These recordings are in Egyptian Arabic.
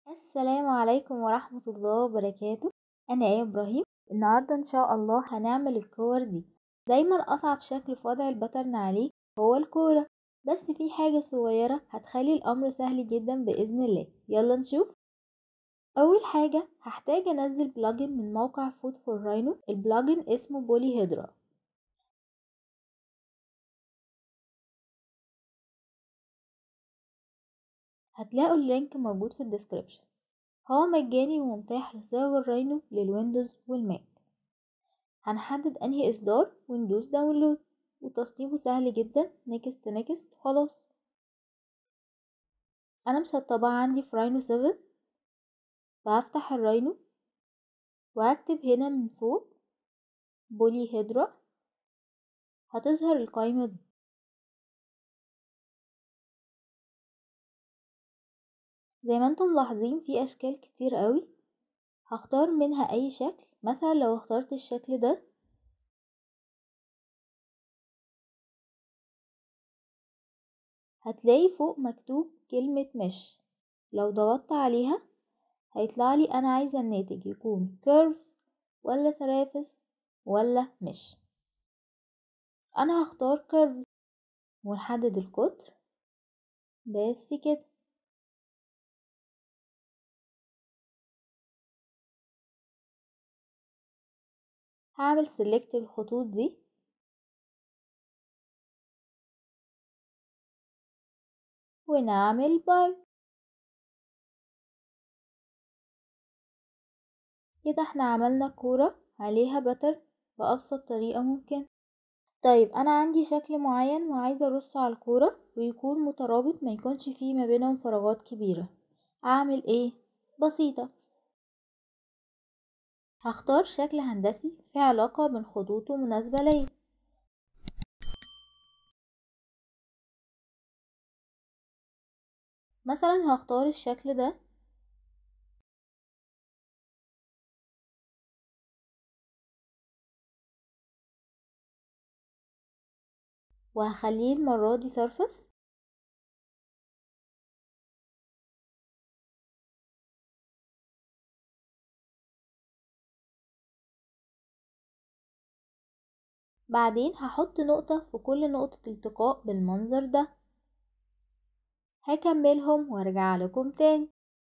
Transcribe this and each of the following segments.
السلام عليكم ورحمة الله وبركاته أنا آية إبراهيم النهاردة إن شاء الله هنعمل الكور دي دايما أصعب شكل في وضع الباترن عليه هو الكورة بس في حاجة صغيرة هتخلي الأمر سهل جدا بإذن الله يلا نشوف أول حاجة هحتاج أنزل بلجن من موقع فود فور راينو البلجن اسمه بولي هيدرا هتلاقوا اللينك موجود في الديسكريبشن هو مجاني ومتاح لصيغ الراينو للويندوز والماك هنحدد انهي اصدار وندوس داونلود وتصنيفه سهل جدا نكست نكست خلاص انا مسطبة عندي في راينو 7 فهفتح الراينو وهكتب هنا من فوق بولي هيدرا هتظهر القايمة دي زي ما انتم ملاحظين في اشكال كتير قوي هختار منها اي شكل مثلا لو اخترت الشكل ده هتلاقي فوق مكتوب كلمة مش لو ضغطت عليها هيطلع لي انا عايزة الناتج يكون كيرفز ولا سرافس ولا مش انا هختار كيرفز ونحدد القطر بس كده هعمل سيلكت الخطوط دي ونعمل باي كده احنا عملنا كورة عليها بتر بأبسط طريقة ممكن طيب انا عندي شكل معين وعايزة ارصه على الكورة ويكون مترابط ما يكونش فيه ما بينهم فراغات كبيرة اعمل ايه بسيطة هختار شكل هندسي في علاقة بين خطوطه مناسبة ليا مثلا هختار الشكل ده وهخليه المرة دي سيرفس بعدين هحط نقطة في كل نقطة التقاء بالمنظر ده هكملهم وارجع لكم تاني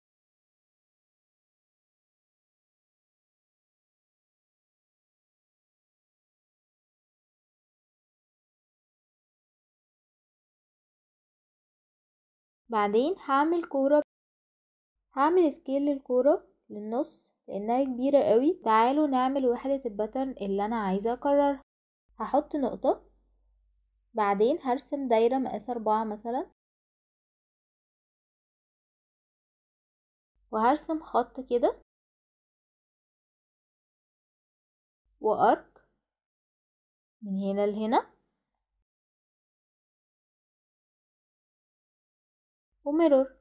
بعدين هعمل كورة هعمل سكيل للكورة للنص لانها كبيرة قوي تعالوا نعمل وحدة الباترن اللي انا عايزة اكررها هحط نقطة بعدين هرسم دايرة مقاس أربعة مثلا وهرسم خط كده وأرك من هنا لهنا وميرور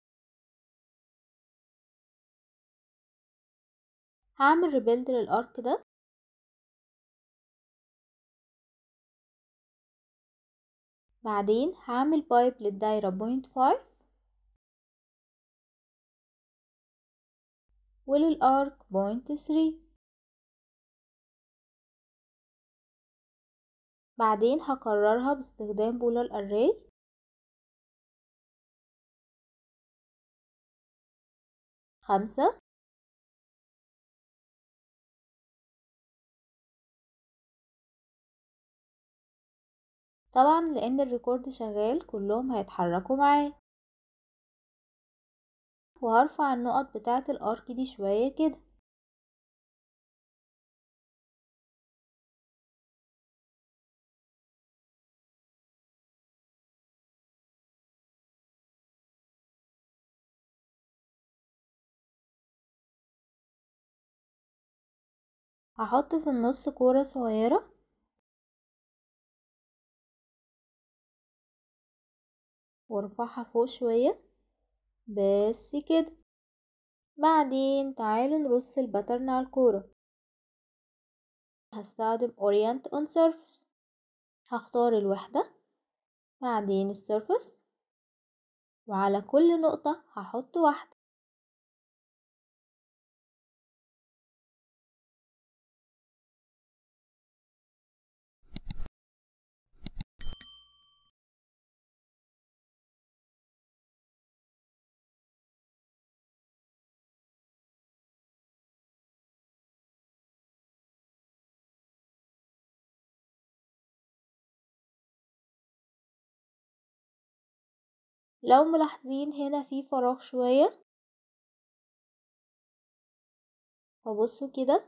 هعمل ريبيلد للأرك ده بعدين هعمل بايب للدايرة بوينت فايف وللارك بوينت ثري بعدين هكررها باستخدام بولار اري خمسة طبعا لان الريكورد شغال كلهم هيتحركوا معاه وهرفع النقط بتاعة الارك دي شوية كده هحط في النص كورة صغيرة وارفعها فوق شوية بس كده بعدين تعالوا نرص الباترن على الكورة هستخدم orient on surface هختار الوحدة بعدين السيرفس وعلى كل نقطة هحط واحدة لو ملاحظين هنا في فراغ شوية فبصوا كده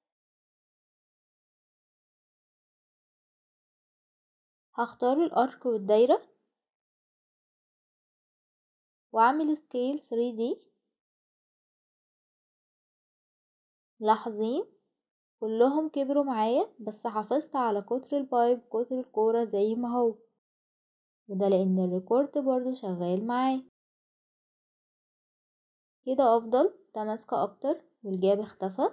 هختار الارك والدايرة واعمل سكيل 3D لاحظين كلهم كبروا معايا بس حافظت على قطر البايب قطر الكورة زي ما هو وده لان الريكورد برضو شغال معايا كده افضل ده ماسكة اكتر والجاب اختفى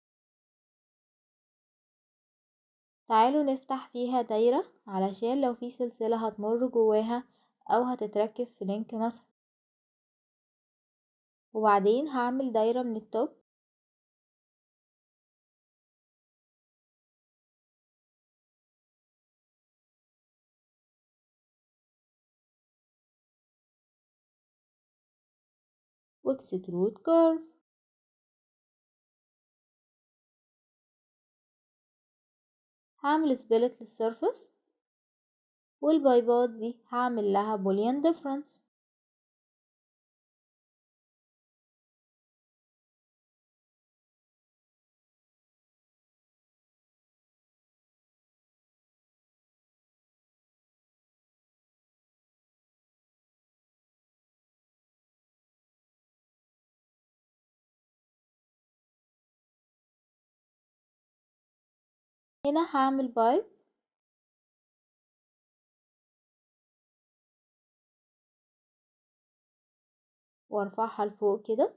تعالوا نفتح فيها دايرة علشان لو في سلسلة هتمر جواها او هتتركب في لينك مثلا وبعدين هعمل دايرة من التوب واكسترود كيرف هعمل سبلت للسيرفس والبايبات دي هعمل لها بوليان ديفرنس هنا هعمل بايب وارفعها لفوق كده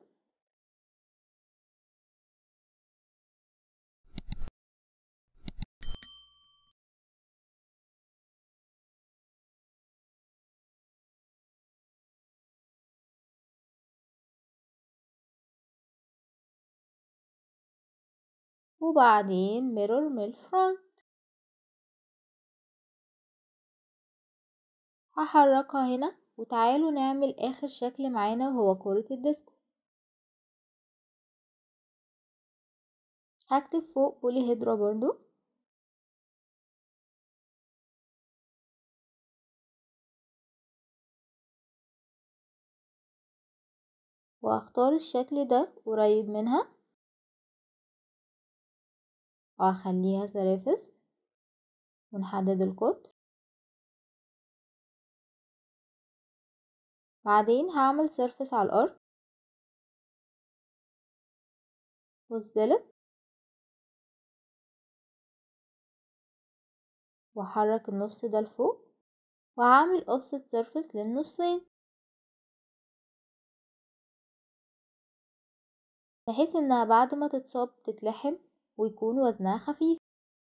وبعدين ميرور من الفرونت هحركها هنا وتعالوا نعمل اخر شكل معانا وهو كرة الديسكو هكتب فوق بولي هيدرا برضو واختار الشكل ده قريب منها وهخليها سرافس ونحدد القطر بعدين هعمل سيرفس على الارض وسبلت واحرك النص ده لفوق وهعمل اوفست سيرفس للنصين بحيث انها بعد ما تتصاب تتلحم ويكون وزنها خفيف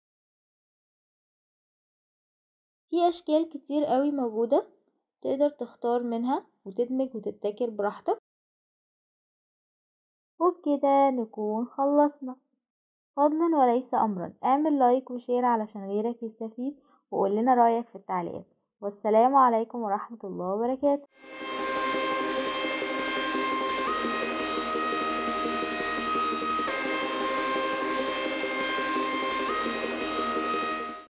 في اشكال كتير قوي موجودة تقدر تختار منها وتدمج وتبتكر براحتك وبكده نكون خلصنا فضلا وليس امرا اعمل لايك وشير علشان غيرك يستفيد وقول لنا رايك في التعليقات والسلام عليكم ورحمة الله وبركاته